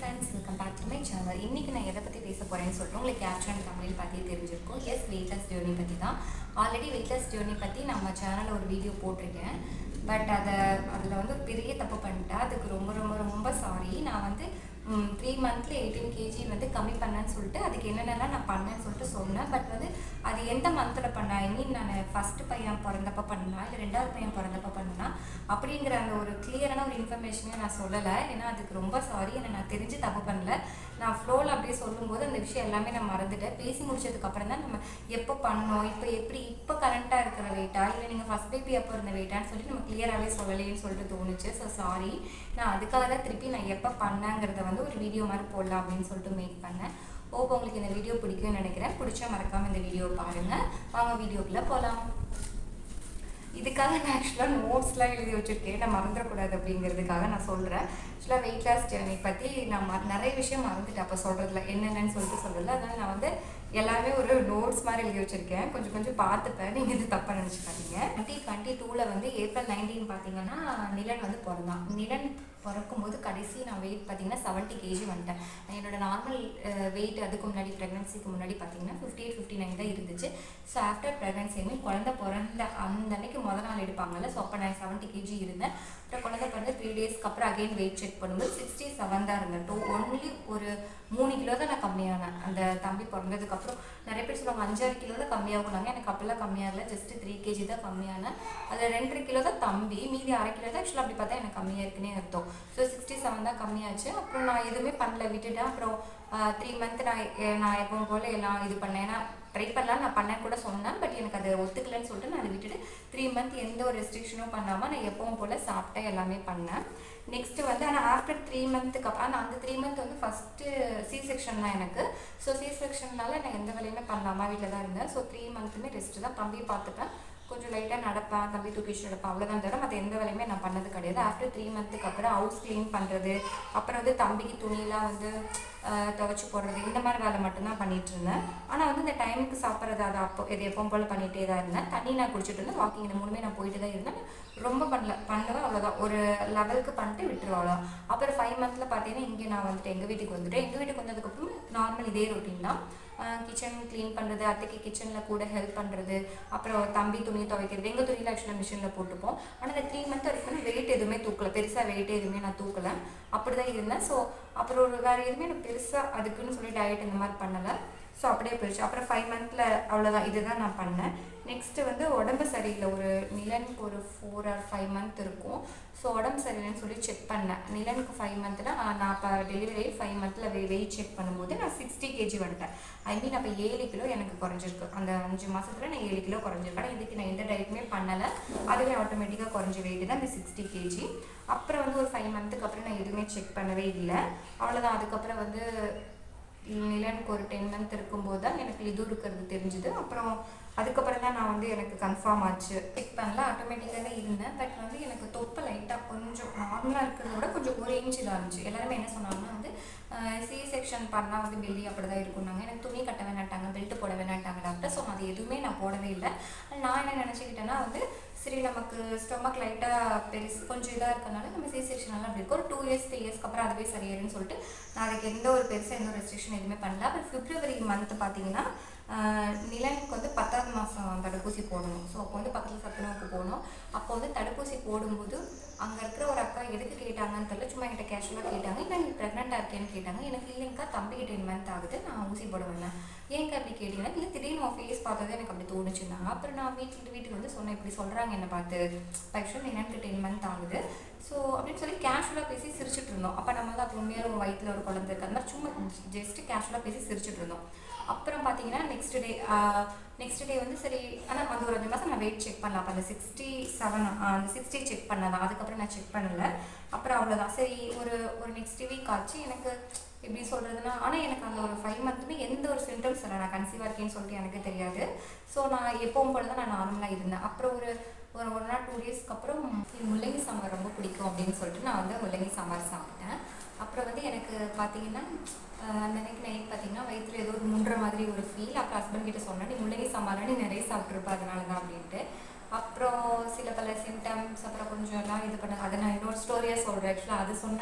friends welcome back to my channel இன்றைக்கி நான் எதை பற்றி பேச போகிறேன்னு சொல்லிட்டு உங்களுக்கு கேப்ஷன் தமிழ் பற்றி தெரிஞ்சிருக்கும் எஸ் வெயிட்லெஸ் ஜேர்னி பற்றி தான் ஆல்ரெடி வெயிட்லெஸ் ஜேர்னி பற்றி நம்ம சேனலில் ஒரு வீடியோ போட்டிருக்கேன் பட் அதை அதில் வந்து ஒரு பெரிய தப்பு பண்ணிட்டேன் அதுக்கு ரொம்ப ரொம்ப ரொம்ப சாரி நான் வந்து த்ரீ மந்த்ல எயிட்டீன் கேஜி வந்து கம்மி பண்ணேன்னு சொல்லிட்டு அதுக்கு என்னென்னலாம் நான் பண்ணேன்னு சொல்லிட்டு சொன்னேன் பட் வந்து அது எந்த மந்தில் பண்ணேன் ஐ மீன் நான் ஃபஸ்ட்டு பையன் பிறந்தப்ப பண்ணா இல்லை ரெண்டாவது பையன் பிறந்தப்ப பண்ணா அப்படிங்கிற அந்த ஒரு கிளியரான ஒரு இன்ஃபர்மேஷனே நான் சொல்லலை ஏன்னா அதுக்கு ரொம்ப சாரி என்னை நான் தெரிஞ்சு தப்பு பண்ணல நான் ஃப்ளோவில் அப்படியே சொல்லும்போது அந்த விஷயம் எல்லாமே நான் மறந்துட்டேன் பேசி முடிச்சதுக்கு அப்புறம் தான் நம்ம எப்போ பண்ணோம் இப்போ எப்படி இப்போ கரண்ட்டாக இருக்கிற வெயிட்டா இல்லை நீங்கள் ஃபஸ்ட் பேபி அப்போ இருந்த வெயிட்டான்னு சொல்லி நம்ம கிளியராகவே சொல்லலைன்னு சொல்லிட்டு தோணுச்சு ஸோ சாரி நான் அதுக்காக தான் திருப்பி நான் எப்போ பண்ணேங்கிறத வந்து ஒரு வீடியோ மாதிரி போடலாம் அப்படின்னு சொல்லிட்டு மேக் பண்ணேன் ஓப்போ உங்களுக்கு இந்த வீடியோ பிடிக்கும்னு நினைக்கிறேன் பிடிச்சா மறக்காமல் இந்த வீடியோ பாருங்கள் வாங்க வீடியோக்குள்ளே போகலாம் இதுக்காக நான் ஆக்சுவலாக நோட்ஸ்லாம் எழுதி வச்சுருக்கேன் நான் மறந்துடக்கூடாது அப்படிங்கிறதுக்காக நான் சொல்கிறேன் ஆக்சுவலாக வெயிட் லாஸ் ஜேர்னி பற்றி நான் ம- நிறைய விஷயம் மறந்துட்டேன் அப்போ சொல்கிறதுல என்னென்னு சொல்லிட்டு சொல்லல அதனால் நான் வந்து எல்லாமே ஒரு நோட்ஸ் மாதிரி எழுதி வச்சுருக்கேன் கொஞ்சம் கொஞ்சம் பார்த்துப்பேன் நீங்கள் இது தப்பாக நினச்சிக்காதீங்க டுவெண்ட்டி டுவெண்ட்டி டூவில் வந்து ஏப்ரல் நைன்டீன் பார்த்தீங்கன்னா நிலன் வந்து பிறந்தான் நிலன் பிறக்கும்போது கடைசி நான் வெயிட் பார்த்தீங்கன்னா செவன்ட்டி கேஜி வந்துட்டேன் என்னோட நார்மல் வெயிட் அதுக்கு முன்னாடி ப்ரெக்னன்சிக்கு முன்னாடி பார்த்தீங்கன்னா ஃபிஃப்டி எயிட் ஃபிஃப்டி நைன் தான் இருந்துச்சு so after pregnancy I mean குழந்தை பிறந்த அந்த அன்னைக்கு முத நாள் எடுப்பாங்கல்ல ஸோ அப்போ நான் செவன்ட்டி கேஜி இருந்தேன் அப்புறம் குழந்தை பிறந்து த்ரீ டேஸ்க்கு அப்புறம் அகைன் வெயிட் செக் பண்ணும்போது சிக்ஸ்டி செவன் தான் இருந்தேன் டூ ஒன்லி ஒரு மூணு கிலோ தான் நான் கம்மியானேன் அந்த தம்பி பிறந்ததுக்கப்புறம் நிறைய பேர் சொல்லுவாங்க அஞ்சாறு கிலோ தான் கம்மியாகுனாங்க எனக்கு அப்போல்லாம் கம்மியாக இல்லை ஜஸ்ட் த்ரீ கேஜி தான் கம்மியானேன் அதில் ரெண்டரை கிலோ தான் தம்பி மீதி அரை கிலோ தான் ஆக்சுவலாக அப்படி பார்த்தா எனக்கு கம்மியாக இருக்குன்னே அர்த்தம் ஸோ சிக்ஸ்டி செவன் தான் கம்மியாச்சு அப்புறம் நான் எதுவுமே பண்ணல விட்டுட்டேன் அப்புறம் த்ரீ மந்த் நான் எ- நான் எப்பவும் போல் எல்லாம் இது பண்ணேன் ஏன்னா ட்ரை பண்ணலாம் நான் பண்ணேன் கூட சொன்னேன் பட் எனக்கு அது ஒத்துக்கலைன்னு சொல்லிட்டு நான் அதை விட்டுட்டு த்ரீ மந்த் எந்த ஒரு ரெஸ்ட்ரிக்ஷனும் பண்ணாமல் நான் எப்பவும் போல் சாப்பிட்டேன் எல்லாமே பண்ணேன் நெக்ஸ்ட்டு வந்து ஆனால் ஆஃப்டர் த்ரீ மந்த்துக்கு அப்புறம் ஆனால் அந்த த்ரீ மந்த் வந்து ஃபஸ்ட்டு சி செக்ஷன் தான் எனக்கு ஸோ சி செக்ஷன்னால நான் எந்த வேலையுமே பண்ணாமல் வீட்டில் தான் இருந்தேன் ஸோ த்ரீ மந்த்துமே ரெஸ்ட்டு தான் தம்பியை பார்த்துப்பேன் கொஞ்சம் லைட்டாக நடப்பேன் தம்பி தூக்கிச்சு நடப்பேன் அவ்வளோதான் தவிர மற்ற எந்த வேலையுமே நான் பண்ணது கிடையாது ஆஃப்டர் த்ரீ மந்த்துக்கு அப்புறம் ஹவுஸ் க்ளீன் பண்ணுறது அப்புறம் வந்து தம்பிக்கு துணியெல்லாம் வந்து ஆஹ், துவைச்சு போடுறது இந்த மாதிரி வேலை மட்டும்தான் பண்ணிட்டு இருந்தேன் ஆனால் வந்து இந்த டைமுக்கு சாப்பிட்றது அது அப்போ இது எப்பவும் போல் பண்ணிகிட்டே தான் இருந்தேன் தண்ணி நான் குடிச்சிட்டு இருந்தேன் வாக்கிங் இந்த மூணுமே நான் போயிட்டு தான் இருந்தேன் ரொம்ப பண்ணல பண்ணுவேன் அவ்வளோதான் ஒரு லெவலுக்கு பண்ணிட்டு விட்டுருவோம் அவ்வளோதான் அப்புறம் ஃபைவ் மந்த்தில் பார்த்தீங்கன்னா இங்கே நான் வந்துட்டு எங்கள் வீட்டுக்கு வந்துட்டேன் எங்கள் வீட்டுக்கு வந்ததுக்கப்புறம் நார்மல் இதே ரொட்டீன் தான் கிச்சன் க்ளீன் பண்ணுறது அத்தைக்கு கிச்சனில் கூட ஹெல்ப் பண்ணுறது அப்புறம் தம்பி துணி துவைக்கிறது எங்கள் துணியில் ஆக்சுவலாக மிஷினில் போட்டுப்போம் ஆனால் இந்த த்ரீ மந்த் வரைக்கும் வெயிட் எதுவுமே தூக்கல பெருசாக வெயிட் எதுவுமே நான் தூக்கலை அப்படி தான் இருந்தேன் ஸோ அப்புறம் ஒரு வேறு எதுவுமே நான் பெருசாக அதுக்குன்னு சொல்லி டயட் இந்த மாதிரி பண்ணலை ஸோ அப்படியே போயிடுச்சு அப்புறம் ஃபைவ் மந்த்தில் அவ்வளோதான் இதுதான் நான் பண்ணேன் நெக்ஸ்ட்டு வந்து உடம்பு சரியில்லை ஒரு நிலனுக்கு ஒரு ஃபோர் ஆர் ஃபைவ் மந்த் இருக்கும் ஸோ உடம்பு சரியில்லைன்னு சொல்லி செக் பண்ணேன் நிலனுக்கு ஃபைவ் மந்த்தில் நான் இப்போ டெலிவரி ஃபைவ் மந்த்தில் வெ வெயிட் செக் பண்ணும்போது நான் சிக்ஸ்டி கேஜி வந்துட்டேன் ஐ மீன் அப்போ ஏழு கிலோ எனக்கு குறைஞ்சிருக்கு அந்த அஞ்சு மாசத்துல நான் ஏழு கிலோ குறைஞ்சிருக்கேன் ஆனால் இதுக்கு நான் எந்த டயட்டுமே பண்ணலை அதுவே ஆட்டோமேட்டிக்காக குறைஞ்ச வெயிட் தான் இந்த சிக்ஸ்டி கேஜி அப்புறம் வந்து ஒரு ஃபைவ் மந்த்துக்கு அப்புறம் நான் எதுவுமே செக் பண்ணவே இல்லை அவ்வளோதான் அதுக்கப்புறம் வந்து நிலனுக்கு ஒரு டென் மந்த் இருக்கும்போது தான் எனக்கு இது இருக்கிறது தெரிஞ்சுது அப்புறம் அதுக்கப்புறம் தான் நான் வந்து எனக்கு கன்ஃபார்ம் ஆச்சு செக் பண்ணல ஆட்டோமேட்டிக்காக தான் இருந்தேன் பட் வந்து எனக்கு தொப்பை லைட்டாக கொஞ்சம் நார்மலாக இருக்கிறத விட கொஞ்சம் ஒரு இன்ச் இதாக இருந்துச்சு எல்லாருமே என்ன சொன்னாங்கன்னா வந்து சி செக்ஷன் பண்ணால் வந்து பெல்லி அப்படி தான் இருக்கும்னாங்க எனக்கு துணி கட்ட வேணாட்டாங்க பெல்ட் போட வேணாட்டாங்க டாக்டர் ஸோ அது எதுவுமே நான் போடவே இல்லை நான் என்ன நினச்சிக்கிட்டேன்னா வந்து சரி நமக்கு ஸ்டொமக் லைட்டாக பெருசு கொஞ்சம் இதாக இருக்கனால நம்ம சி செக்ஷனெல்லாம் அப்படி இருக்கும் ஒரு டூ இயர்ஸ் த்ரீ இயர்ஸ்க்கு அப்புறம் அதுவே சரியாயிருன்னு சொல்லிட்டு நான் அதுக்கு எந்த ஒரு பெருசாக எந்த ஒரு ரெஸ்ட்ரிக்ஷன் எதுவுமே பண்ணல அப்புறம் பிப்ரவரி மந்த் பார்த்தீங்கன்னா ஆஹ் நிலனுக்கு வந்து பத்தாவது மாதம் தடுப்பூசி போடணும் ஸோ அப்போ வந்து பக்கத்தில் சத்துணவுக்கு போகணும் அப்போ வந்து தடுப்பூசி போடும்போது அங்கே இருக்கிற ஒரு அக்கா எதுக்கு கேட்டாங்கன்னு தெரியல சும்மா என்கிட்ட கேஷுவலாக கேட்டாங்க இல்லை நீ ப்ரெக்னெண்ட்டாக இருக்கேன்னு கேட்டாங்க எனக்கு இல்லைங்கக்கா தம்பிக்கு டென் மந்த் ஆகுது நான் ஊசி போட வேணாம் ஏன்க்கா அப்படி கேட்டீங்கன்னா இல்லை திடீர்னு உன் ஃபேஸ் பார்த்தது எனக்கு அப்படி தோணுச்சுன்னாங்க அப்புறம் நான் வீட்டுக்கு வீட்டுக்கு வந்து சொன்னேன் இப்படி சொல்கிறாங்க என்னை பார்த்து ஆக்சுவலாக எனக்கு டென் மந்த் ஆகுது ஸோ அப்படின்னு சொல்லி கேஷுவலாக பேசி சிரிச்சிட்டு இருந்தோம் அப்போ நம்ம வந்து அப்போ உண்மையாக ஒரு வயிற்றில் ஒரு குழந்தை இருக்கு அந்த மாதிரி சும்மா ஜஸ்ட் கேஷுவலாக பேசி சிரிச்சிட்டு இருந்தோம் அப்புறம் பார்த்தீங்கன்னா நெக்ஸ்ட் டே நெக்ஸ்ட் டே வந்து சரி ஆனால் அந்த ஒரு அஞ்சு மாதம் நான் வெயிட் செக் பண்ணல அப்போ அந்த சிக்ஸ்டி செவன் அந்த சிக்ஸ்டி செக் பண்ணதான் அதுக்கப்புறம் நான் செக் பண்ணல அப்புறம் அவ்வளோதான் சரி ஒரு ஒரு நெக்ஸ்ட் வீக் ஆச்சு எனக்கு எப்படி சொல்கிறதுனா ஆனால் எனக்கு அந்த ஒரு ஃபைவ் மந்த்துமே எந்த ஒரு சிம்டம்ஸ் இல்லை நான் கன்சீவாக இருக்கேன்னு சொல்லிட்டு எனக்கு தெரியாது ஸோ நான் எப்பவும் போல தான் நான் நார்மலாக இருந்தேன் அப்புறம் ஒரு ஒரு ஒன் ஆர் டூ டேஸ்க்கு அப்புறம் எனக்கு முள்ளங்கி சாம்பார் ரொம்ப பிடிக்கும் அப்படின்னு சொல்லிட்டு நான் வந்து முள்ளங்கி சாம்பார் சாப்பிட்டேன் அப்புறம் வந்து எனக்கு பார்த்தீங்கன்னா ஆஹ் அந்த அன்னைக்கு நைட் பார்த்தீங்கன்னா வயிற்றுல ஏதோ ஒரு முன்ற மாதிரி ஒரு ஃபீல் அப்புறம் ஹஸ்பண்ட் கிட்ட சொன்னேன் நீ முள்ளங்கி சாம்பார் நீ நிறைய சாப்பிட்ருப்ப அதனால தான் அப்படின்ட்டு அப்புறம் சில பல சிம்டம்ஸ் அப்புறம் கொஞ்சம் எல்லாம் இது பண்ண அதை நான் இன்னொரு ஸ்டோரியாக சொல்கிறேன் ஆக்சுவலாக அது சொன்னால்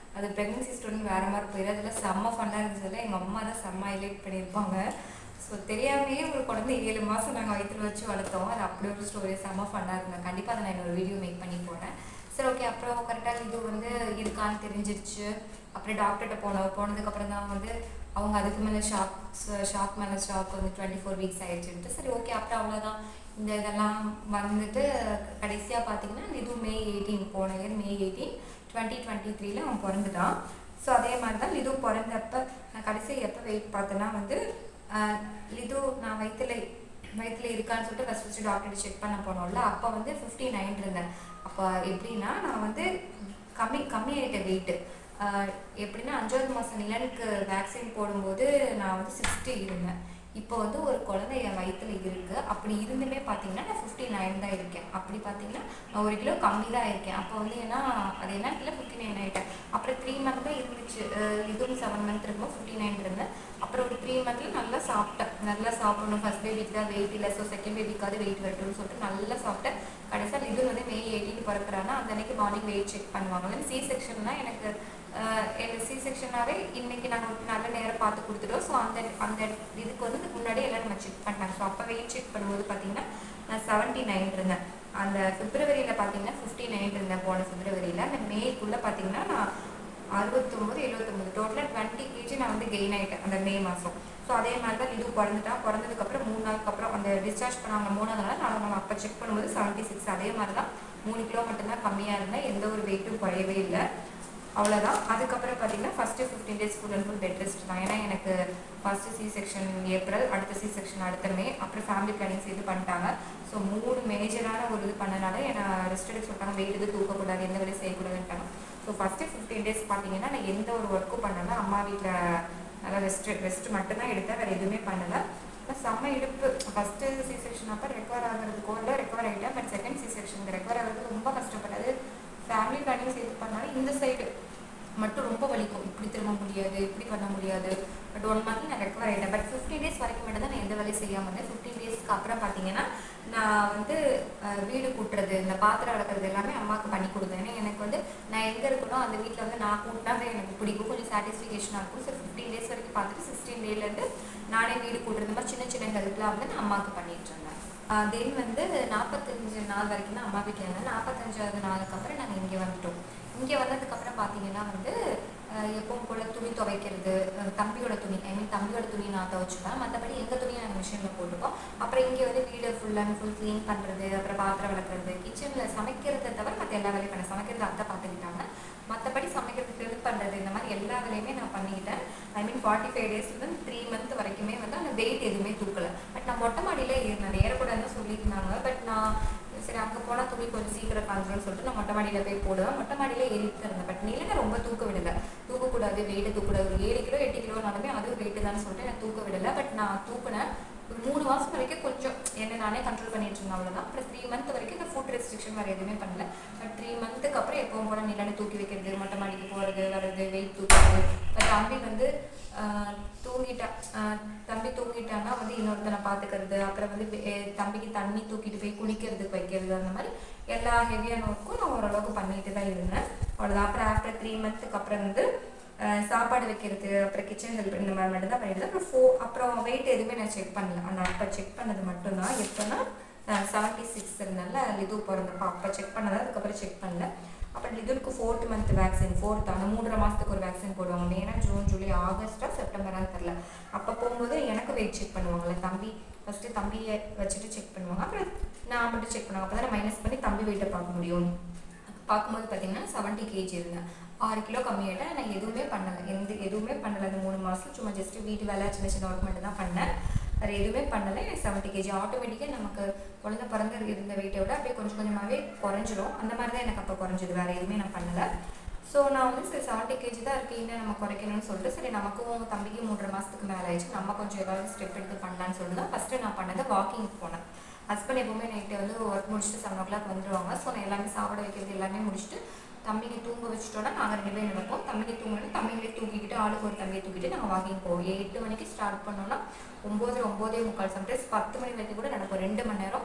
அது ப்ரெக்னன்சி ஸ்டோரின்னு வேறு மாதிரி போயிடும் அதில் செம்ம ஃபன்னாக இருந்துச்சு எங்கள் அம்மா தான் செம்ம ஹைலைட் பண்ணியிருப்பாங்க ஸோ தெரியாமையே ஒரு குழந்தை ஏழு மாதம் நாங்கள் வயிற்றுல வச்சு வளர்த்தோம் அது அப்படி ஒரு ஸ்டோரி செம்ம ஃபன்னாக இருந்தேன் கண்டிப்பாக அதை நான் இன்னொரு வீடியோ மேக் பண்ணி போடுறேன் சரி ஓகே அப்புறம் கரெக்டாக இது வந்து இருக்கான்னு தெரிஞ்சிருச்சு அப்புறம் டாக்டர்கிட்ட போனோம் போனதுக்கப்புறம் தான் வந்து அவங்க அதுக்கு மேலே ஷாக் ஷாக் மேலே ஷாக் வந்து டுவெண்ட்டி ஃபோர் வீக்ஸ் ஆயிடுச்சுன்ட்டு சரி ஓகே அப்புறம் அவ்வளோதான் இந்த இதெல்லாம் வந்துட்டு கடைசியாக பார்த்தீங்கன்னா இது மே எயிட்டீன் போன year May eighteen twenty twenty த்ரீல அவன் பிறந்துட்டான் ஸோ அதே மாதிரி தான் லிது பிறந்தப்ப நான் கடைசி எப்போ வெயிட் பார்த்தேன்னா வந்து ஆஹ், லிது நான் வயிற்றுல வயிற்றுல இருக்கான்னு சொல்லிட்டு ஃபஸ்ட் ஃபஸ்ட்டு டாக்டர் செக் பண்ண போனோம்ல அப்போ வந்து ஃபிஃப்டி நைன் இருந்தேன் அப்போ எப்படின்னா நான் வந்து கம்மி கம்மியாயிட்டேன் வெயிட்டு எப்படின்னா அஞ்சாவது மாதம் நிலனுக்கு வேக்சின் போடும்போது நான் வந்து சிக்ஸ்டி இருந்தேன் இப்போ வந்து ஒரு குழந்தை என் வயித்துல இருக்கு அப்படி இருந்துமே பார்த்தீங்கன்னா நான் ஃபிஃப்டி நைன் தான் இருக்கேன் அப்படி பார்த்தீங்கன்னா நான் ஒரு கிலோ கம்மி தான் இருக்கேன் அப்போ வந்து ஏன்னா அது என்ன கிலோ ஃபிஃப்டி நைன் ஆகிட்டேன் அப்புறம் த்ரீ மந்த் தான் இருந்துச்சு அஹ் இதுவும் செவன் மந்த் இருக்கும்போது ஃபிஃப்டி நைன் இருந்தேன் அப்புறம் ஒரு த்ரீ மந்த்ல நல்லா சாப்பிட்டேன் நல்லா சாப்பிடணும் ஃபர்ஸ்ட் பேபிக்கு தான் வெயிட் இல்லை ஸோ செகண்ட் பேபிக்காவது வெயிட் வரட்டும்னு சொல்லிட்டு நல்லா சாப்பிட்டேன் கடைசியாக இது வந்து மே எயிட்டீன் பிறக்கிறான்னா அந்த அன்னைக்கு மார்னிங் வெயிட் செக் பண்ணுவாங்க சி செக்ஷன்னா எனக்கு எனக்கு சி செக்ஷனாகவே இன்னைக்கு நாங்கள் ஒரு நல்ல நேரம் பார்த்து கொடுத்துட்டோம் ஸோ அந்த அந்த இதுக்கு வந்து இதுக்கு முன்னாடி எல்லாம் நம்ம செக் பண்ணிட்டாங்க ஸோ அப்போ வெயிட் செக் பண்ணும்போது பார்த்தீங்கன்னா நான் செவன்ட்டி நைன் இருந்தேன் அந்த பிப்ரவரியில் பார்த்தீங்கன்னா ஃபிஃப்டி நைன் இருந்தேன் போன பிப்ரவரியில் அந்த மேக்குள்ளே பார்த்தீங்கன்னா நான் அறுபத்தொம்பது எழுபத்தொம்பது டோட்டலாக டுவெண்ட்டி கேஜி நான் வந்து கெயின் ஆகிட்டேன் அந்த மே மாதம் ஸோ அதே மாதிரி தான் இது பிறந்துட்டான் பிறந்ததுக்கப்புறம் மூணு நாளுக்கு அப்புறம் அந்த டிஸ்சார்ஜ் பண்ணாங்க மூணாவது நாள் நாங்கள் நம்ம அப்போ செக் பண்ணும்போது செவன்ட்டி சிக்ஸ் அதே மாதிரி தான் மூணு கிலோ மட்டும்தான் கம்மியாக இருந்தேன் எந்த ஒரு வெயிட்டும் குறையவே இல்லை அவ்வளோதான் அதுக்கப்புறம் பார்த்தீங்கன்னா first fifteen days full and full bed rest தான் ஏன்னா எனக்கு ஃபஸ்ட்டு சி செக்ஷன் ஏப்ரல் அடுத்த சி செக்ஷன் அடுத்த மே அப்புறம் ஃபேமிலி பிளானிங் செய்து பண்ணிட்டாங்க ஸோ மூணு மேஜரான ஒரு இது பண்ணனால என்னை ரெஸ்ட் எடுக்க சொல்லிட்டாங்க வெயிட் இது தூக்கக்கூடாது எந்த வேலையும் செய்யக்கூடாதுன்ட்டாங்க ஸோ ஃபஸ்ட்டு ஃபிஃப்டீன் டேஸ் பார்த்தீங்கன்னா நான் எந்த ஒரு ஒர்க்கும் பண்ணல அம்மா வீட்டில் நல்லா ரெஸ்ட் ரெஸ்ட் மட்டும்தான் எடுத்தேன் வேறு எதுவுமே பண்ணலை ஆனால் செம்ம இடுப்பு ஃபஸ்ட்டு சி செக்ஷன் அப்போ ரெக்கவர் ஆகிறதுக்கோ இல்லை ரெக்கவர் ஆகிட்டேன் பட் செகண்ட் சி செக்ஷனுக்கு ரெக்கவர் ஆகிறதுக்கு ரொம்ப கஷ்டப்பட்டது ஃபேமிலி பிளானிங் சேர்த்து பண்ணாலும் இந்த சைடு மட்டும் ரொம்ப வலிக்கும் இப்படி திரும்ப முடியாது இப்படி பண்ண முடியாது பட் ஒன் மந்த் நான் ரெக்கவர் ஆகிட்டேன் பட் ஃபிஃப்டீன் டேஸ் வரைக்கும் மட்டும் தான் நான் எந்த வேலையும் செய்யாமல் இருந்தேன் ஃபிஃப்டீன் டேஸ்க்கு அப்புறம் பார்த்தீங்கன்னா நான் வந்து அஹ், வீடு கூட்டுறது இந்த பாத்திரம் வளர்க்குறது எல்லாமே அம்மாவுக்கு பண்ணி கொடுத்தேன் ஏன்னா எனக்கு வந்து நான் எங்கே இருக்கணும் அந்த வீட்டில் வந்து நான் கூட்டினா தான் எனக்கு பிடிக்கும் கொஞ்சம் சாட்டிஸ்ஃபிகேஷனாக இருக்கும் ஸோ ஃபிஃப்டீன் டேஸ் வரைக்கும் பார்த்துட்டு சிக்ஸ்டீன் டேலேருந்து நானே வீடு கூட்டுறது இந்த மாதிரி சின்ன சின்ன ஹெல்ப்லாம் வந்து நான் அம்மாவுக்கு பண்ணிட்டு இருந்தேன் தென் வந்து நாற்பத்தஞ்சு நாள் வரைக்கும் தான் அம்மா வீட்டில் இருந்தேன் நாற்பத்தஞ்சாவது நாளுக்கு அப்புறம் நாங்கள் இங்கே வந்துட்டோம் இங்கே வந்ததுக்கப்புறம் பார்த்தீங்கன்னா வந்து அஹ், எப்பவும் போல துணி துவைக்கிறது அஹ், தம்பியோட துணி ஐ மீன் தம்பியோட துணி நான் துவைச்சுப்பேன் மற்றபடி எங்கள் துணியை நாங்கள் மிஷினில் போட்டுப்போம் அப்புறம் இங்கே வந்து வீடு ஃபுல் அண்ட் ஃபுல் க்ளீன் பண்ணுறது அப்புறம் பாத்திரம் விளக்குறது கிச்சனில் சமைக்கிறதை தவிர மற்ற எல்லா வேலையும் பண்ணேன் சமைக்கிறது அத்தை பார்த்துக்கிட்டாங்க மற்றபடி சமைக்கிறதுக்கு இது பண்ணுறது இந்த மாதிரி எல்லா வேலையுமே நான் பண்ணிக்கிட்டேன் ஐ மீன் ஃபார்ட்டி ஃபைவ் டேஸ்லேருந்து த்ரீ மந்த் வரைக்குமே வந்து அந்த வெயிட் எதுவுமே தூக்கலை பட் நான் மொட்டை மாடியில் ஏறினேன் ஏறக்கூடாதுன்னு சொல்லியிருந்தாங்க பட் நான் சரி அங்கே போனால் துணி கொஞ்சம் சீக்கிரம் காஞ்சிடும்னு சொல்லிட்டு நான் மொட்டை மாடியில் போய் போடுவேன் மொட்டை மாடியில் ஏறிட்டு தான் இருந்தேன் பட் நிலனை ரொம்ப தூக்க விடலை தூக்கக்கூடாது வெயிட்டை தூக்கக்கூடாது ஒரு ஏழு கிலோ எட்டு கிலோனாலுமே அதுவும் வெயிட்டு தான் சொல்லிட்டு எனக்கு தூக்க விடலை பட் நான் தூக்குனேன் ஒரு மூணு மாதம் வரைக்கும் கொஞ்சம் என்ன நானே கண்ட்ரோல் பண்ணிட்டு இருந்தேன் அவ்வளோதான் அப்புறம் த்ரீ மந்த் வரைக்கும் இந்த ஃபுட் ரெஸ்ட்ரிக்ஷன் வேறு எதுவுமே பண்ணல பட் த்ரீ மந்த்துக்கு அப்புறம் எப்பவும் போல நிலனை தூக்கி வைக்கிறது மொட்டை மாடிக்கு போகிறது வர்றது வெயிட் தூக்குறது பட் தம்பி வந்து ஆஹ், தூங்கிட்டா ஆஹ், தம்பி தூங்கிட்டான்னா வந்து இன்னொருத்தனை பார்த்துக்கிறது அப்புறம் வந்து வே- eh, தம்பிக்கு தண்ணி தூக்கிட்டு போய் குளிக்கிறதுக்கு வைக்கிறது அந்த மாதிரி எல்லா ஹெவியான ஒர்க்கும் நான் ஓரளவுக்கு பண்ணிட்டு தான் இருந்தேன் அவ்வளோதான் அப்புறம் ஆஃப்டர் த்ரீ மந்த்துக்கு அப்புறம் வந்து அஹ் சாப்பாடு வைக்கிறது அப்புறம் கிச்சன் ஹெல்ப் இந்த மாதிரி மட்டும் தான் பண்ணிட்டு அப்புறம் ஃபோ அப்புறம் வெயிட் எதுவுமே நான் செக் பண்ணல அந்த அப்போ செக் பண்ணது மட்டும்தான் எப்போனா செவன்ட்டி சிக்ஸ் இருந்தேன்ல லிது பிறந்தப்போ அப்போ செக் பண்ணதான் அதுக்கப்புறம் செக் பண்ணல அப்புறம் லிதுக்கு ஃபோர்த் மந்த் வேக்சின் ஃபோர்த் அந்த மூன்றரை மாதத்துக்கு ஒரு வேக்சின் போடுவாங்க மேனா ஜூன் ஜூலை ஆகஸ்டா செப்டம்பரான்னு தெரில அப்போ போகும்போது எனக்கு வெயிட் செக் பண்ணுவாங்கல்ல தம்பி ஃபஸ்ட்டு தம்பியை வச்சுட்டு செக் பண்ணுவாங்க அப்புறம் நான் மட்டும் செக் பண்ணுவாங்க அப்போ தான் மைனஸ் பண்ணி தம்பி வெயிட்டை பார்க்க முடியும் பார்க்கும்போது பார்த்தீங்கன்னா செவன்ட்டி கேஜி இருந்தேன் ஆறு கிலோ கம்மியாயிட்டேன் நான் எதுவுமே பண்ணலை எந்த எதுவுமே பண்ணலை அந்த மூணு மாதம் சும்மா ஜஸ்ட் வீட்டு வேலை சின்ன சின்ன ஒர்க் மட்டும் தான் பண்ணேன் வேறு எதுவுமே பண்ணலை எனக்கு செவன்ட்டி கேஜி ஆட்டோமேட்டிக்காக நமக்கு குழந்தை பிறந்து இருந்த வெயிட்டை விட அப்படியே கொஞ்சம் கொஞ்சமாகவே குறைஞ்சிரும் அந்த மாதிரி தான் எனக்கு அப்போ குறைஞ்சது வேறு எதுவுமே நான் பண்ணலை ஸோ நான் வந்து சரி செவன்ட்டி கேஜி தான் இருக்கு இன்னும் நம்ம குறைக்கணும்னு சொல்லிட்டு சரி நமக்கும் தம்பிக்கும் மூன்றரை மாதத்துக்கு மேலே ஆயிடுச்சு நம்ம கொஞ்சம் ஏதாவது ஸ்டெப் எடுத்து பண்ணலான்னு சொல்லிட்டு தான் ஃபஸ்ட்டு நான் பண்ணது வாக்கிங் போனேன் ஹஸ்பண்ட் எப்பவுமே நைட்டு வந்து ஒர்க் முடிச்சுட்டு செவன் ஓ கிளாக் வந்துடுவாங்க ஸோ நான் எல்லாமே சாப்பிட வைக்கிறது எல்லாமே முடிச்சுட்டு தம்பிக்கு தூங்க வச்சுட்டோன்னா நாங்கள் ரெண்டு பேரும் நடப்போம் தம்பிக்கு தூங்கணும் தம்பிகளை தூக்கிக்கிட்டு ஆளுக்கு ஒரு தம்பியை தூக்கிட்டு நாங்கள் வாக்கிங் போவோம் எட்டு மணிக்கு ஸ்டார்ட் பண்ணோன்னா ஒம்பது ஒம்போதே முக்கால் சம்டைம்ஸ் பத்து மணி வரைக்கும் கூட நடக்கும் ரெண்டு மணி நேரம்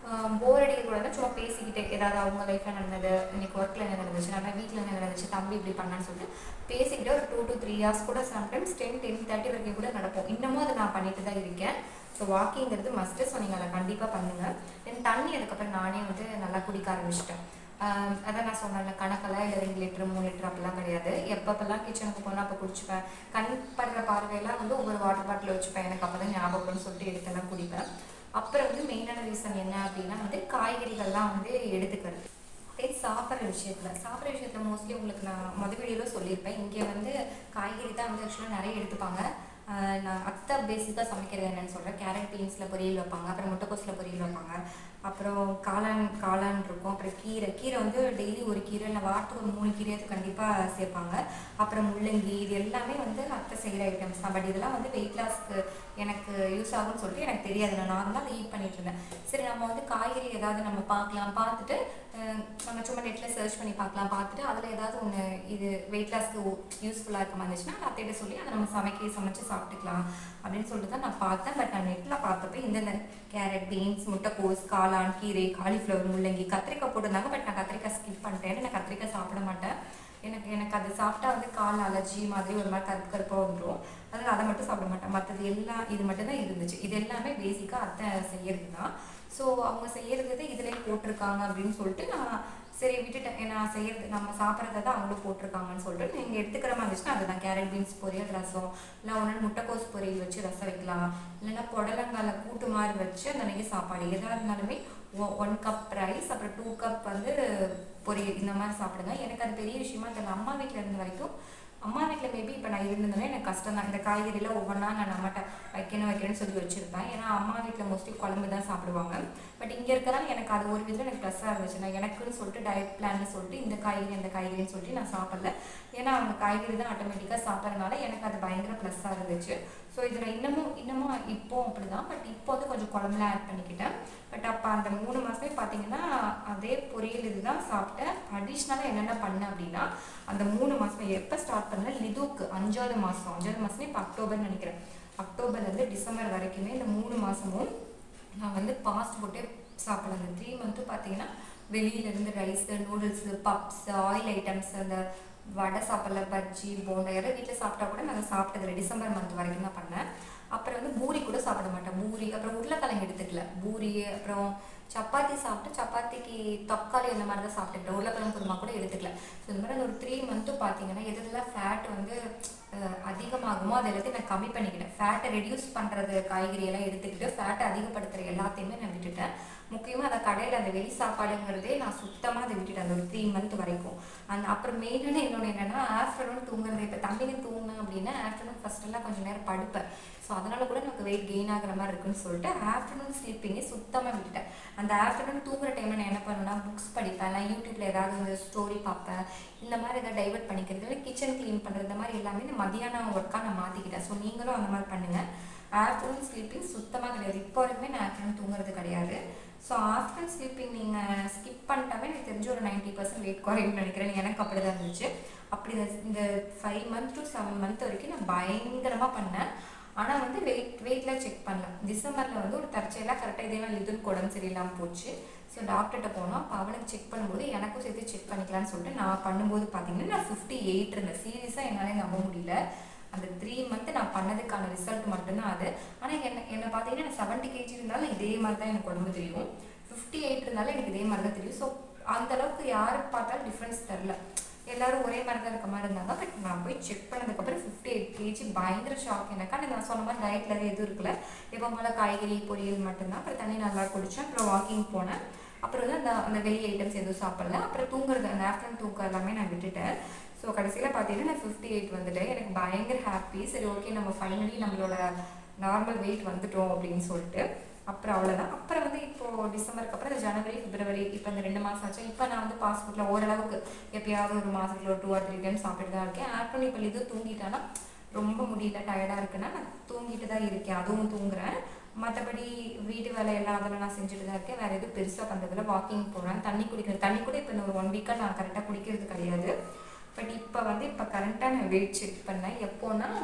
போர் அடிக்கக்கூடாது சும்மா பேசிக்கிட்டே ஏதாவது அவங்க லைஃப்பில் நடந்தது இன்னைக்கு ஒர்க்கில் என்ன நடந்துச்சு நம்ம வீட்டில் என்ன நடந்துச்சு தம்பி இப்படி பண்ணான்னு சொல்லிட்டு பேசிக்கிட்டே ஒரு டூ டு த்ரீ ஹவர்ஸ் கூட சம்டைம்ஸ் டென் டென் தேர்ட்டி வரைக்கும் கூட நடப்போம் இன்னமும் அதை நான் பண்ணிட்டு தான் இருக்கேன் ஸோ வாக்கிங்கிறது மஸ்ட்டு ஸோ நீங்கள் அதை கண்டிப்பாக பண்ணுங்கள் தென் தண்ணி அதுக்கப்புறம் நானே வந்து நல்லா குடிக்க ஆரம்பிச்சிட்டேன் ஆஹ் அதான் நான் சொன்னேன்ல கணக்கெல்லாம் இல்லை ரெண்டு லிட்டர் மூணு லிட்டர் அப்படிலாம் கிடையாது எப்பப்பெல்லாம் கிச்சனுக்கு போனால் அப்போ குடிச்சுப்பேன் கண் படுற பார்வையெல்லாம் வந்து ஒவ்வொரு வாட்டர் பாட்டில் வச்சுப்பேன் எனக்கு அப்போ தான் ஞாபகம்னு சொல்லிட்டு எடுத்தெல்லாம் குடிப்பேன் அப்புறம் வந்து மெயினான ரீசன் என்ன அப்படின்னா வந்து காய்கறிகள்லாம் வந்து எடுத்துக்கிறது அதே சாப்பிட்ற விஷயத்தில் சாப்பிட்ற விஷயத்தில் மோஸ்ட்லி உங்களுக்கு நான் மொதல் வீடியோவில் சொல்லியிருப்பேன் இங்கே வந்து காய்கறி தான் வந்து ஆக்சுவலாக நிறைய எடுத்துப்பாங்க ஆஹ் நான் அத்தை பேசிக்காக சமைக்கிறது என்னன்னு சொல்கிறேன் கேரட் பீன்ஸில் பொரியல் வைப்பாங்க அப்புறம் முட்டைக்கோஸில் பொரியல் வைப்பாங்க அப்புறம் காளான் காளான் இருக்கும் அப்புறம் கீரை கீரை வந்து டெய்லி ஒரு கீரை இல்லை வாரத்துக்கு ஒரு மூணு கீரையாவது கண்டிப்பாக சேர்ப்பாங்க அப்புறம் முள்ளங்கி இது எல்லாமே வந்து அத்தை செய்கிற ஐட்டம்ஸ் தான் பட் இதெல்லாம் வந்து வெயிட் லாஸ்க்கு எனக்கு யூஸ் ஆகும்னு சொல்லிட்டு எனக்கு தெரியாது நான் நார்மலாக அதை ஈட் பண்ணிட்டு இருந்தேன் சரி நம்ம வந்து காய்கறி ஏதாவது நம்ம பார்க்கலாம் பார்த்துட்டு அஹ் நம்ம சும்மா நெட்டில் சர்ச் பண்ணி பார்க்கலாம் பார்த்துட்டு அதில் ஏதாவது ஒன்று இது வெயிட் லாஸ்க்கு யூஸ்ஃபுல்லாக இருக்க மாதிரி இருந்துச்சுன்னா அதை அத்தைகிட்ட சொல்லி அதை நம்ம சமைக்க சமைச்சு சாப்பிட்டுக்கலாம் அப்படின்னு சொல்லிட்டு தான் நான் பார்த்தேன் பட் நான் நெட்டில் பார்த்தப்ப இந்தந்த கேரட் பீன்ஸ் முட்டைக்கோஸ் காளான் கீரை காலிஃப்ளவர் முள்ளங்கி கத்திரிக்காய் போட்டிருந்தாங்க பட் நான் கத்திரிக்காய் ஸ்கிப் பண்ணிட்டேன் நான் கத்திரிக்காய் சாப்பிட மாட்டேன் எனக்கு எனக்கு அது சாப்பிட்டா வந்து கால் அலர்ஜி மாதிரி ஒரு மாதிரி கருப்பு கருப்பாக வந்துடும் அதனால் அதை மட்டும் சாப்பிட மாட்டேன் மற்றது எல்லாம் இது மட்டும் தான் இருந்துச்சு இது எல்லாமே பேசிக்காக அத்தை செய்யறது தான் ஸோ அவங்க செய்யறது இதுலேயே போட்டிருக்காங்க அப்படின்னு சொல்லிட்டு நான் சரி விட்டுட்டேன் நான் செய்யறது நம்ம சாப்பிட்றத தான் அவங்களும் போட்டிருக்காங்கன்னு சொல்லிட்டு நீங்கள் எடுத்துக்கிற மாதிரி இருந்துச்சுன்னா அதுதான் கேரட் பீன்ஸ் பொரியல் ரசம் இல்லை ஒன்று முட்டைக்கோஸ் பொரியல் வச்சு ரசம் வைக்கலாம் இல்லைன்னா புடலங்கால கூட்டு மாதிரி வச்சு அந்த அன்னைக்கு சாப்பாடு எதாக இருந்தாலுமே ஒன் கப் ரைஸ் அப்புறம் டூ கப் வந்து பொரியல் இந்த மாதிரி சாப்பிடுங்க எனக்கு அது பெரிய விஷயமா தெரியல அம்மா வீட்டில் இருந்த வரைக்கும் அம்மா வீட்டில் மேபி இப்போ நான் இருந்ததுன்னா எனக்கு கஷ்டம் தான் இந்த காய்கறிலாம் ஒவ்வொன்றா நான் நம்மகிட்ட வைக்கணும் வைக்கணும்னு சொல்லி வச்சுருப்பேன் ஏன்னா அம்மா வீட்டில் மோஸ்ட்லி குழம்பு தான் சாப்பிடுவாங்க பட் இங்கே இருக்கிறனால எனக்கு அது ஒரு விதத்தில் எனக்கு ப்ளஸ்ஸாக இருந்துச்சு நான் எனக்குன்னு சொல்லிட்டு டயட் பிளான்னு சொல்லிட்டு இந்த காய்கறி அந்த காய்கறின்னு சொல்லிட்டு நான் சாப்பிடல ஏன்னா அவங்க காய்கறி தான் ஆட்டோமேட்டிக்காக சாப்பிட்றதுனால எனக்கு அது பயங்கர ப்ளஸ்ஸாக இருந்துச்சு ஸோ இதில் இன்னமும் இன்னமும் இப்போ அப்படி தான் பட் இப்போ வந்து கொஞ்சம் குழம்புலாம் ஆட் பண்ணிக்கிட்டேன் பட் அப்போ அந்த மூணு மாதமே பார்த்தீங்கன்னா அதே பொரியல் இதுதான் சாப்பிட்டேன் அடிஷ்னலாக என்னென்ன பண்ணேன் அப்படின்னா அந்த மூணு மாதம் எப்போ ஸ்டார்ட் பண்ணேன் லிதுக்கு அஞ்சாவது மாதம் அஞ்சாவது மாதமே இப்போ அக்டோபர்னு நினைக்கிறேன் அக்டோபர்லேருந்து டிசம்பர் வரைக்குமே இந்த மூணு மாதமும் நான் வந்து பாஸ்ட் ஃபுட்டே சாப்பிடல அந்த த்ரீ மந்த்து பார்த்தீங்கன்னா வெளியிலேருந்து rice noodles puffs oil items அந்த வடை சாப்பிடல பஜ்ஜி போண்டா யாரும் வீட்டில் சாப்பிட்டா கூட நான் சாப்பிட்டதில்ல டிசம்பர் மந்த் வரைக்கும் தான் பண்ணேன் அப்புறம் வந்து பூரி கூட சாப்பிட மாட்டேன் பூரி அப்புறம் உருளைக்கிழங்கு எடுத்துக்கல பூரி அப்புறம் சப்பாத்தி சாப்பிட்டு சப்பாத்திக்கு தக்காளி அந்த மாதிரி தான் சாப்பிட்டுக்கிட்டேன் உருளைக்கிழங்கு குருமா கூட எடுத்துக்கல ஸோ இந்த மாதிரி அந்த ஒரு த்ரீ மந்த்தும் பார்த்தீங்கன்னா எதுலாம் ஃபேட் வந்து அஹ், அதிகமாகுமோ அது எல்லாத்தையும் நான் கம்மி பண்ணிக்கிட்டேன் ஃபேட்டை ரெடியூஸ் பண்ணுறது காய்கறி எல்லாம் எடுத்துக்கிட்டு ஃபேட்டை அதிகப்படுத்துகிற எல்லாத்தையுமே நான் விட்டுட்டேன் முக்கியமாக அந்த கடையில் அந்த வெளி சாப்பாடுங்கிறதே நான் சுத்தமாக அதை விட்டுட்டேன் அந்த ஒரு த்ரீ மந்த் வரைக்கும் அந்த அப்புறம் மெயினான இன்னொன்று என்னென்னா ஆஃப்டர்நூன் தூங்குறது இப்போ தம்பிங்க தூங்கினேன் அப்படின்னா ஆஃப்டர்நூன் ஃபஸ்ட்டெல்லாம் கொஞ்சம் நேரம் படுப்பேன் ஸோ அதனால கூட எனக்கு வெயிட் கெயின் ஆகுற மாதிரி இருக்குன்னு சொல்லிட்டு ஆஃப்டர்நூன் ஸ்லீப்பிங்கே சுத்தமாக விட்டுட்டேன் அந்த ஆஃப்டர்நூன் தூங்குற டைமில் நான் என்ன பண்ணுவேன்னா புக்ஸ் படிப்பேன் இல்லை யூடியூப்பில் ஏதாவது ஒரு ஸ்டோரி பார்ப்பேன் இந்த மாதிரி ஏதாவது டைவர்ட் பண்ணிக்கிறது இல்லை கிச்சன் க்ளீன் பண்ணுறது இந்த மாதிரி எல்லாமே இந்த மதியானம் ஒர்க்காக நான் மாற்றிக்கிட்டேன் ஸோ நீங்களும் அந்த மாதிரி பண்ணுங்கள் ஆஃப்டர்நூன் ஸ்லீப்பிங் சுத்தமாக கிடையாது இப்போ வரைக்குமே நான் ஆஃப்டர்நூன் தூங்குறது கிடையாது ஸோ ஆஃப்டர்நூன் ஸ்லீப்பிங் நீங்கள் ஸ்கிப் பண்ணிட்டாவே எனக்கு தெரிஞ்ச ஒரு நைன்ட்டி பர்சன்ட் வெயிட் குறையும்னு நினைக்கிறேன் எனக்கு அப்படி தான் இருந்துச்சு அப்படி இந்த- இந்த five month to seven month வரைக்கும் நான் பயங்கரமாக பண்ணேன் ஆனால் வந்து வெயிட் வெயிட்லாம் செக் பண்ணல டிசம்பரில் வந்து ஒரு தற்செயலாக கரெக்டாக இதே நாள் இதுக்கு உடம்பு சரியில்லாமல் போச்சு ஸோ டாக்டர்கிட்ட போனோம் அப்போ அவனுக்கு செக் பண்ணும்போது எனக்கும் சேர்த்து செக் பண்ணிக்கலாம்னு சொல்லிட்டு நான் பண்ணும்போது பார்த்தீங்கன்னா நான் ஃபிஃப்டி எயிட் இருந்தேன் சீரியஸாக என்னால் நம்ப முடியல அந்த த்ரீ மந்த் நான் பண்ணதுக்கான ரிசல்ட் மட்டும்தான் அது ஆனால் என்ன என்னை பார்த்தீங்கன்னா நான் செவன்ட்டி கேஜி இருந்தாலும் இதே மாதிரி தான் எனக்கு உடம்பு தெரியும் ஃபிஃப்டி எயிட் இருந்தாலும் எனக்கு இதே மாதிரி தான் தெரியும் ஸோ அந்த அளவுக்கு யாரை பார்த்தாலும் டிஃப்ரென்ஸ் தெரில எல்லாரும் ஒரே மாதிரி தான் இருக்க மாதிரி இருந்தாங்க பட் நான் போய் செக் பண்ணதுக்கப்புறம் ஃபிஃப்டி எயிட் கேஜி பயங்கர ஷாக் எனக்கு ஆனால் நான் சொன்ன மாதிரி டயட்ல எதுவும் இருக்கல இப்போ போல காய்கறி பொரியல் மட்டும்தான் அப்புறம் தண்ணி நல்லா குடித்தேன் அப்புறம் வாக்கிங் போனேன் அப்புறம் வந்து அந்த அந்த வெளி ஐட்டம்ஸ் எதுவும் சாப்பிடல அப்புறம் தூங்குறது அந்த ஆஃப்டர்நூன் தூக்கம் எல்லாமே நான் விட்டுட்டேன் ஸோ கடைசியில் பார்த்தீங்கன்னா நான் ஃபிஃப்டி எயிட் வந்துட்டேன் எனக்கு பயங்கர ஹாப்பி சரி ஓகே நம்ம ஃபைனலி நம்மளோட நார்மல் வெயிட் வந்துட்டோம் அப்படின்னு சொல்லிட்டு அப்புறம் அவ்வளோதான் அப்புறம் வந்து இப்போ டிசம்பருக்கு அப்புறம் இந்த ஜனவரி பிப்ரவரி இப்போ இந்த ரெண்டு மாதம் ஆச்சு இப்போ நான் வந்து பாஸ்போர்ட்டில் ஓரளவுக்கு எப்பயாவது ஒரு மாதத்துல ஒரு டூ ஆர் த்ரீ டைம் சாப்பிட்டு தான் இருக்கேன் ஆஃப்டர்நூன் இப்போ இது தூங்கிட்டானா ரொம்ப முடியல டயர்டாக இருக்குன்னா நான் தூங்கிட்டு தான் இருக்கேன் அதுவும் தூங்குறேன் மற்றபடி வீட்டு வேலையெல்லாம் அதெல்லாம் நான் செஞ்சுட்டு தான் இருக்கேன் வேறு எதுவும் பெருசாக பண்ணுறதில்ல வாக்கிங் போகிறேன் தண்ணி குடிக்கிறேன் தண்ணி கூட இப்போ இந்த ஒரு ஒன் வீக்காக நான் கரெக்டாக குடிக்கிறது கிடையாது பட் இப்போ வந்து இப்போ கரண்ட்டாக நான் வெயிட் செக் பண்ணேன் எப்போன்னா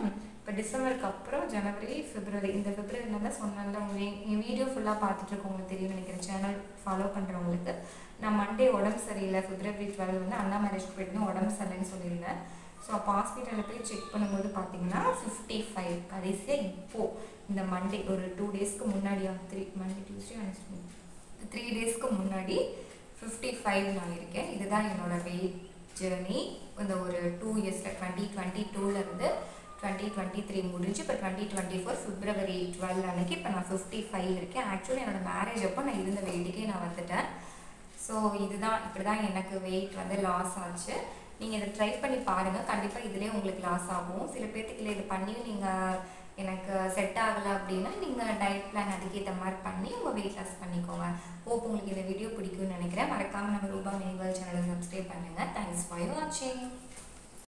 இப்போ டிசம்பருக்கு அப்புறம் ஜனவரி பிப்ரவரி இந்த பிப்ரவரியில் தான் சொன்னேன்ல உங்க என் வீடியோ ஃபுல்லாக பார்த்துட்டு இருக்கவங்களுக்கு தெரியும் நினைக்கிறேன் சேனல் ஃபாலோ பண்ணுறவங்களுக்கு நான் மண்டே உடம்பு சரியில்லை பிப்ரவரி டுவெல் வந்து அண்ணா மேரேஜ் போயிட்டு உடம்பு சரியில்லைன்னு சொல்லியிருந்தேன் ஸோ அப்போ ஹாஸ்பிட்டலில் போய் செக் பண்ணும்போது பார்த்தீங்கன்னா ஃபிஃப்டி ஃபைவ் கடைசியாக இப்போது இந்த மண்டே ஒரு டூ டேஸ்க்கு முன்னாடியா three Monday Tuesday Wednesday three டேஸ்க்கு முன்னாடி ஃபிஃப்டி ஃபைவ் நான் இருக்கேன் இதுதான் என்னோட வெயிட் ஜேர்னி இந்த ஒரு டூ இயர்ஸில் டுவெண்ட்டி டுவெண்ட்டி டூலேருந்து டுவெண்ட்டி டுவெண்ட்டி த்ரீ முடிஞ்சு இப்போ twenty twenty four February twelve அன்னைக்கு இப்போ நான் ஃபிஃப்டி ஃபைவ் இருக்கேன் ஆக்சுவலி என்னோட மேரேஜ் அப்போ நான் இருந்த வெயிட்டுக்கே நான் வந்துட்டேன் ஸோ இதுதான் இப்படி தான் எனக்கு வெயிட் வந்து லாஸ் ஆச்சு நீங்கள் இதை ட்ரை பண்ணி பாருங்கள் கண்டிப்பாக இதிலே உங்களுக்கு லாஸ் ஆகும் சில பேர்த்துக்கு இல்லை இது பண்ணியும் நீங்கள் எனக்கு செட் ஆகலை அப்படின்னா நீங்கள் டயட் பிளான் அதுக்கேற்ற மாதிரி பண்ணி உங்கள் வெயிட் லாஸ் பண்ணிக்கோங்க ஹோப் உங்களுக்கு இந்த வீடியோ பிடிக்கும்னு நினைக்கிறேன் மறக்காமல் நம்ம ரூபா மினிவல் சேனலை சப்ஸ்கிரைப் பண்ணுங்கள் தேங்க்ஸ் ஃபார் வாட்சிங்